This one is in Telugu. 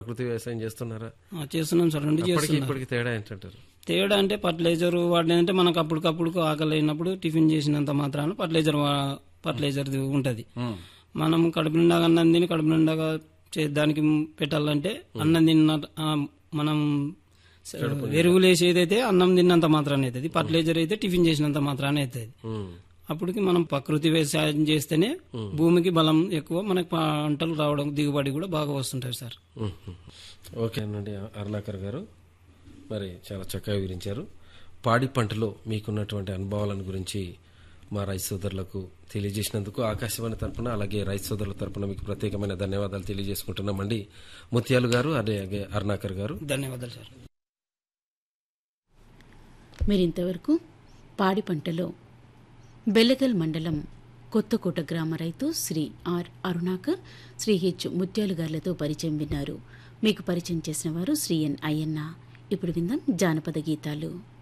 ప్రకృతి వ్యవసాయం చేస్తున్నారా ఆ, చేస్తున్నాం సార్ రెండు అప్పటికి చేస్తున్నాం ఇప్పటికి తేడా ఏంటంటారు తేడా అంటే ఫర్టిలైజర్ వాడినంటే మనకు అప్పటికప్పుడు ఆకలి అయినప్పుడు టిఫిన్ చేసినంత మాత్రాన ఫర్టిలైజర్ వా- ఫర్టిలైజర్ ఉంటది మనం కడుపు నిండా అన్నం తిని కడుపు నిండాగా చే- దానికి పెట్టాలంటే అన్నం తిన్న ఆ, మనం స- ఎరువులు వేసి ఏదైతే అన్నం తిన్నంత మాత్రాన అవుతుంది ఫర్టిలైజర్ అయితే టిఫిన్ చేసినంత మాత్రాన అవుతుంది ఉమ్. అప్పటికి మనం ప్రకృతి వ్యవసాయం చేస్తేనే భూమికి బలం ఎక్కువ మనకి పంటలు రావడం దిగుబడి కూడా బాగా వస్తుంటాయి సార్ ఉమ్. ఓకేనండి అరుణాకర్ గారు మరి చాలా చక్కగా వివరించారు పాడి పంటలో మీకున్నటువంటి అనుభవాలను గురించి మా రైతు సోదరులకు తెలియజేసినందుకు ఆకాశవాణి తరపున అలాగే రైతు సోదరుల తరపున మీకు ప్రత్యేకమైన ధన్యవాదాలు తెలియజేసుకుంటున్నామండి ముత్యాలు గారు అలాగే అరుణాకర్ గారు ధన్యవాదాలు సార్ మీరింతవరకు పాడి పంటలో బెల్లగల్ మండలం కొత్తకోట గ్రామ రైతు శ్రీ ఆర్ అరుణాకర్ శ్రీ హెచ్ ముత్యాలు గార్లతో పరిచయం విన్నారు మీకు పరిచయం చేసిన వారు శ్రీ ఎన్ అయ్యన్న ఇప్పుడు విందాం జానపద గీతాలు